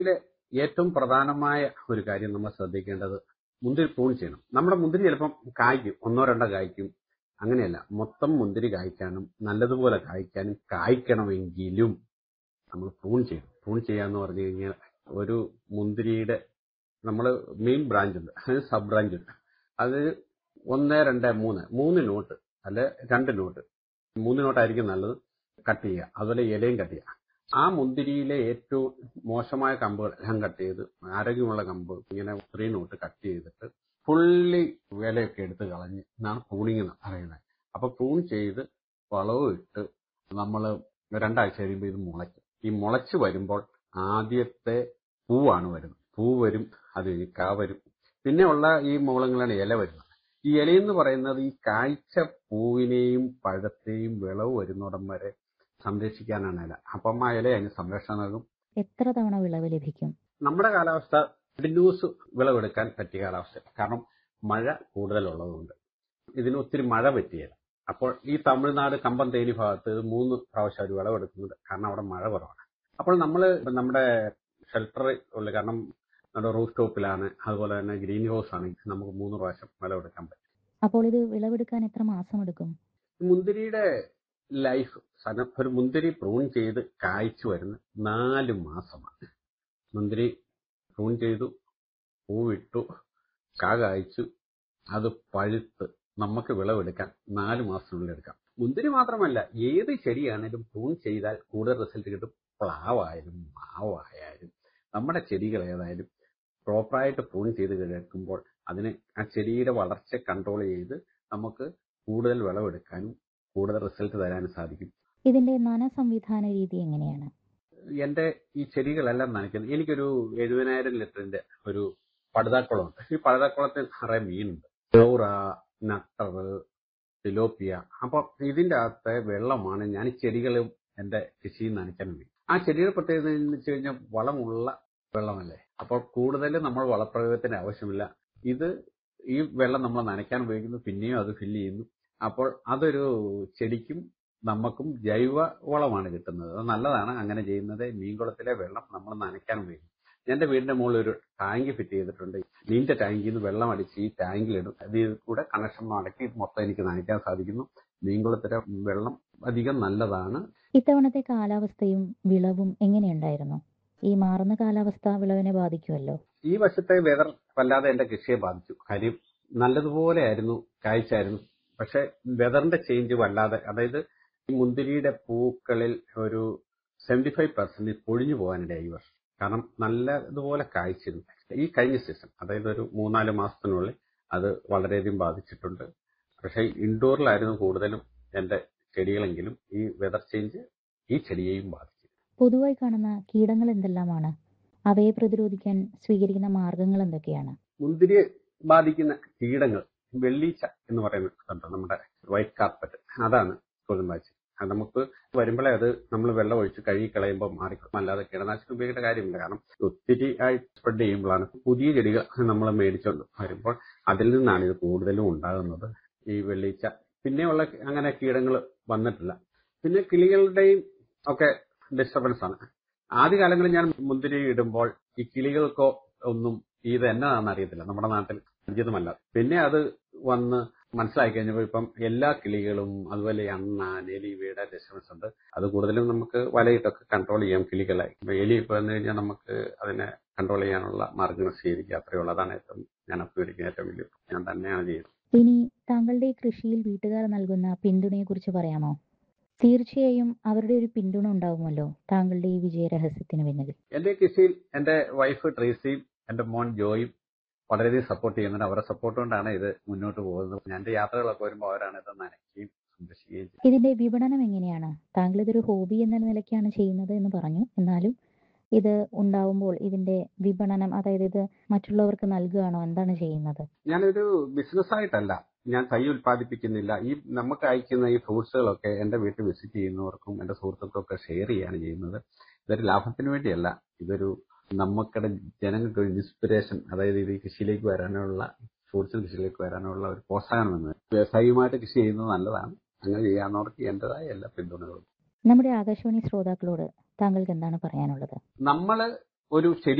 ഇതിലെ ഏറ്റവും പ്രധാനമായ ഒരു കാര്യം നമ്മൾ ശ്രദ്ധിക്കേണ്ടത് മുന്തിരി പ്രൂൺ ചെയ്യണം നമ്മുടെ മുന്തിരി ചിലപ്പം കായ്ക്കും ഒന്നോ രണ്ടോ കായ്ക്കും അങ്ങനെയല്ല മൊത്തം മുന്തിരി കായ്ക്കാനും നല്ലതുപോലെ കായ്ക്കാനും കായ്ക്കണമെങ്കിലും നമ്മൾ പ്രൂൺ ചെയ്യണം പ്രൂൺ ചെയ്യാന്ന് പറഞ്ഞു കഴിഞ്ഞാൽ ഒരു മുന്തിരിയുടെ നമ്മൾ മെയിൻ ബ്രാഞ്ച് ഉണ്ട് അതിന് സബ് ബ്രാഞ്ച് ഉണ്ട് അത് ഒന്ന് രണ്ട് മൂന്ന് മൂന്ന് നോട്ട് അല്ലെ രണ്ട് നോട്ട് മൂന്ന് നോട്ടായിരിക്കും നല്ലത് കട്ട് ചെയ്യുക അതുപോലെ ഇലയും കട്ട് ചെയ്യുക ആ മുന്തിരിയിലെ ഏറ്റവും മോശമായ കമ്പുകൾ എല്ലാം കട്ട് ചെയ്ത് ആരോഗ്യമുള്ള കമ്പ് ഇങ്ങനെ ത്രീ നോട്ട് കട്ട് ചെയ്തിട്ട് ഫുള്ളി വിലയൊക്കെ എടുത്ത് കളഞ്ഞ് എന്നാണ് പ്രൂണിങ് എന്ന് പറയുന്നത് അപ്പൊ പ്രൂൺ ചെയ്ത് വളവും ഇട്ട് നമ്മൾ രണ്ടാഴ്ച കഴിയുമ്പോൾ ഇത് മുളയ്ക്കും ഈ മുളച്ച് വരുമ്പോൾ ആദ്യത്തെ പൂവാണ് വരുന്നത് പൂ വരും അത് കഴിഞ്ഞ് കാ വരും പിന്നെ ഉള്ള ഈ മുകളങ്ങളാണ് ഇല വരുന്നത് ഈ ഇലയെന്ന് പറയുന്നത് ഈ കായ്ച്ച പൂവിനെയും പഴത്തെയും വിളവ് വരുന്നിടം വരെ സംരക്ഷിക്കാനാണ് ഇല അപ്പം ആ ഇല അതിന് സംരക്ഷണം നൽകും എത്ര തവണ വിളവ് ലഭിക്കും നമ്മുടെ കാലാവസ്ഥ കണ്ടിന്യൂസ് വിളവെടുക്കാൻ പറ്റിയ കാലാവസ്ഥ കാരണം മഴ കൂടുതലുള്ളതുകൊണ്ട് ഇതിന് ഒത്തിരി മഴ പറ്റിയല്ല അപ്പോൾ ഈ തമിഴ്നാട് കമ്പം തേനി ഭാഗത്ത് ഇത് മൂന്ന് പ്രാവശ്യം അവർ വിളവെടുക്കുന്നുണ്ട് കാരണം അവിടെ മഴ കുറവാണ് അപ്പോൾ നമ്മൾ നമ്മുടെ ഷെൽട്ടർ ഉള്ള കാരണം നമ്മുടെ റൂഫ് ടോപ്പിലാണ് അതുപോലെ തന്നെ ഗ്രീൻ ഹൗസ് ആണെങ്കിൽ നമുക്ക് മൂന്ന് പ്രാവശ്യം വിളവെടുക്കാൻ പറ്റും അപ്പോൾ ഇത് വിളവെടുക്കാൻ എത്ര മാസം എടുക്കും മുന്തിരിയുടെ ലൈഫ് സാധനം ഒരു മുന്തിരി പ്രൂൺ ചെയ്ത് കായ്ച്ചു വരുന്ന നാല് മാസമാണ് മുന്തിരി പ്രൂൺ ചെയ്തു പൂവിട്ടു കാ കായ്ച്ചു അത് പഴുത്ത് നമുക്ക് വിളവെടുക്കാൻ നാല് മാസത്തിനുള്ളിൽ എടുക്കാം മുന്തിരി മാത്രമല്ല ഏത് ചെടിയാണേലും പ്രൂൺ ചെയ്താൽ കൂടുതൽ റിസൾട്ട് കിട്ടും പ്ലാവായാലും മാവായാലും നമ്മുടെ ചെടികൾ ഏതായാലും പ്രോപ്പറായിട്ട് പ്രൂൺ ചെയ്ത് കിടക്കുമ്പോൾ അതിന് ആ ചെടിയുടെ വളർച്ച കൺട്രോൾ ചെയ്ത് നമുക്ക് കൂടുതൽ വിളവെടുക്കാനും കൂടുതൽ റിസൾട്ട് തരാനും സാധിക്കും ഇതിന്റെ നന സംവിധാന രീതി എങ്ങനെയാണ് എന്റെ ഈ ചെടികളെല്ലാം നനയ്ക്കുന്നത് എനിക്കൊരു എഴുപതിനായിരം ലിറ്ററിന്റെ ഒരു പടുതാക്കുളമുണ്ട് ഈ പടുതാക്കുളത്തിൽ നിറയെ മീനുണ്ട് ചോറ നട്ടർ തിലോപ്പിയ അപ്പൊ ഇതിന്റെ അകത്തെ വെള്ളമാണ് ഞാൻ ഈ ചെടികളും എന്റെ കൃഷിയിൽ നനയ്ക്കാൻ വേണ്ടി ആ ചെടിയുടെ പ്രത്യേകത എന്ന് വെച്ച് കഴിഞ്ഞാൽ വളമുള്ള വെള്ളമല്ലേ അപ്പോൾ കൂടുതൽ നമ്മൾ വളപ്രയോഗത്തിന് ആവശ്യമില്ല ഇത് ഈ വെള്ളം നമ്മൾ നനയ്ക്കാൻ ഉപയോഗിക്കുന്നു പിന്നെയും അത് ഫില്ല് ചെയ്യുന്നു അപ്പോൾ അതൊരു ചെടിക്കും നമുക്കും ജൈവ വളമാണ് കിട്ടുന്നത് അത് നല്ലതാണ് അങ്ങനെ ചെയ്യുന്നത് മീൻകുളത്തിലെ വെള്ളം നമ്മൾ നനയ്ക്കാൻ ഉപയോഗിക്കും എന്റെ വീടിന്റെ മുകളിൽ ഒരു ടാങ്ക് ഫിറ്റ് ചെയ്തിട്ടുണ്ട് നീണ്ട ടാങ്കിൽ നിന്ന് വെള്ളം അടിച്ച് ഈ ടാങ്കിലിടും അതിൽ കൂടെ കണക്ഷൻ അടക്കി മൊത്തം എനിക്ക് നനയ്ക്കാൻ സാധിക്കുന്നു മീൻകുളത്തിലെ വെള്ളം അധികം നല്ലതാണ് ഇത്തവണത്തെ കാലാവസ്ഥയും വിളവും എങ്ങനെയുണ്ടായിരുന്നു ഈ മാറുന്ന കാലാവസ്ഥ വിളവിനെ ബാധിക്കുമല്ലോ ഈ വർഷത്തെ വെതർ വല്ലാതെ എന്റെ കൃഷിയെ ബാധിച്ചു കാര്യം നല്ലതുപോലെ ആയിരുന്നു കാഴ്ചയായിരുന്നു പക്ഷെ വെതറിന്റെ ചേഞ്ച് വല്ലാതെ അതായത് ഈ മുന്തിരിയുടെ പൂക്കളിൽ ഒരു സെവന്റി ഫൈവ് പെർസെന്റ് പൊഴിഞ്ഞു പോകാനിടയായി ഈ വർഷം കാരണം നല്ലതുപോലെ കായ്ച്ചിരുന്നു ഈ കഴിഞ്ഞ സീസൺ അതായത് ഒരു മൂന്നാല് മാസത്തിനുള്ളിൽ അത് വളരെയധികം ബാധിച്ചിട്ടുണ്ട് പക്ഷേ ഇൻഡോറിലായിരുന്നു കൂടുതലും എന്റെ ചെടികളെങ്കിലും ഈ വെതർ ചേഞ്ച് ഈ ചെടിയെയും ബാധിച്ചു പൊതുവായി കാണുന്ന കീടങ്ങൾ എന്തെല്ലാമാണ് അവയെ പ്രതിരോധിക്കാൻ സ്വീകരിക്കുന്ന മാർഗങ്ങൾ എന്തൊക്കെയാണ് മുന്തിരിയെ ബാധിക്കുന്ന കീടങ്ങൾ വെള്ളീച്ച എന്ന് പറയുന്നുണ്ട് നമ്മുടെ വൈറ്റ് കാർപ്പറ്റ് അതാണ് കൊതുമ്പാച്ചി അത് നമുക്ക് വരുമ്പോഴേ അത് നമ്മൾ വെള്ളം ഒഴിച്ച് കഴുകി കളയുമ്പോൾ മാറിക്കും അല്ലാതെ കീടനാശിനി ഉപയോഗിക്കേണ്ട കാര്യമില്ല കാരണം ഒത്തിരി ആയി സ്പ്രെഡ് ചെയ്യുമ്പോഴാണ് പുതിയ ചെടികൾ നമ്മൾ മേടിച്ചുകൊണ്ട് വരുമ്പോൾ അതിൽ നിന്നാണ് ഇത് കൂടുതലും ഉണ്ടാകുന്നത് ഈ വെള്ളീച്ച പിന്നെയുള്ള അങ്ങനെ കീടങ്ങൾ വന്നിട്ടില്ല പിന്നെ കിളികളുടെയും ഒക്കെ ഡിസ്റ്റർബൻസ് ആണ് ആദ്യകാലങ്ങളിൽ ഞാൻ മുന്തിരി ഇടുമ്പോൾ ഈ കിളികൾക്കോ ഒന്നും ഇത് എന്നതാണെന്ന് അറിയത്തില്ല നമ്മുടെ നാട്ടിൽ പരിചിതമല്ല പിന്നെ അത് വന്ന് മനസ്സിലാക്കി കഴിഞ്ഞപ്പോൾ ഇപ്പം എല്ലാ കിളികളും അതുപോലെ അണ്ണ എലി ഇവയുടെ ഡിസ്റ്റർബൻസ് ഉണ്ട് അത് കൂടുതലും നമുക്ക് വലയിട്ടൊക്കെ കൺട്രോൾ ചെയ്യാം കിളികളെ ഇപ്പൊ എലി ഇപ്പൊ വന്നു കഴിഞ്ഞാൽ നമുക്ക് അതിനെ കൺട്രോൾ ചെയ്യാനുള്ള മാർഗങ്ങൾ സ്വീകരിക്കുക അത്രയേ ഉള്ളൂ അതാണ് ഏറ്റവും ഞാൻ ഉപയോഗിക്കുന്ന ഏറ്റവും വലിയ ഞാൻ തന്നെയാണ് ചെയ്യുന്നത് ഇനി താങ്കളുടെ ഈ കൃഷിയിൽ വീട്ടുകാർ നൽകുന്ന പിന്തുണയെ കുറിച്ച് പറയാമോ തീർച്ചയായും അവരുടെ ഒരു പിന്തുണ ഉണ്ടാവുമല്ലോ താങ്കളുടെ ഈ വിജയ രഹസ്യത്തിന് പിന്നിൽ എന്റെ കൃഷിയിൽ എന്റെ വൈഫ് ട്രേസിയും എന്റെ മോൻ ജോയും വളരെയധികം സപ്പോർട്ട് ചെയ്യുന്നുണ്ട് അവരുടെ സപ്പോർട്ട് കൊണ്ടാണ് ഇത് മുന്നോട്ട് പോകുന്നത് ഞാൻ എന്റെ യാത്രകളൊക്കെ വരുമ്പോൾ അവരാണ് ഇത് നനയ്ക്കുകയും സംരക്ഷിക്കുകയും ചെയ്യുന്നത് ഇതിന്റെ വിപണനം എങ്ങനെയാണ് താങ്കൾ ഇതൊരു ഹോബി എന്ന നിലയ്ക്കാണ് ചെയ്യുന്നത് എന്ന് പറഞ്ഞു എന്നാലും ഇത് ഉണ്ടാവുമ്പോൾ ഇതിന്റെ വിപണനം അതായത് ഇത് മറ്റുള്ളവർക്ക് നൽകുകയാണോ എന്താണ് ചെയ്യുന്നത് ഞാനൊരു ബിസിനസ് ആയിട്ടല്ല ഞാൻ തൈ ഉൽപ്പാദിപ്പിക്കുന്നില്ല ഈ നമുക്ക് അയക്കുന്ന ഈ ഫ്രൂട്ട്സുകളൊക്കെ എന്റെ വീട്ടിൽ വിസിറ്റ് ചെയ്യുന്നവർക്കും എന്റെ സുഹൃത്തുക്കൾക്കൊക്കെ ഷെയർ ചെയ്യാണ് ചെയ്യുന്നത് ഇതൊരു ലാഭത്തിന് വേണ്ടിയല്ല ഇതൊരു നമുക്കിടെ ജനങ്ങൾക്ക് ഒരു ഇൻസ്പിറേഷൻ അതായത് ഇത് ഈ കൃഷിയിലേക്ക് വരാനുള്ള ഫ്രൂട്ട്സിന് കൃഷിയിലേക്ക് വരാനുള്ള ഒരു പ്രോത്സാഹനം എന്ന് വ്യവസായികമായിട്ട് കൃഷി ചെയ്യുന്നത് നല്ലതാണ് അങ്ങനെ ചെയ്യാവുന്നവർക്ക് എന്റേതായ എല്ലാ പിന്തുണകളും നമ്മുടെ ആകാശവാണി ശ്രോതാക്കളോട് താങ്കൾക്ക് എന്താണ് പറയാനുള്ളത് നമ്മൾ ഒരു ചെടി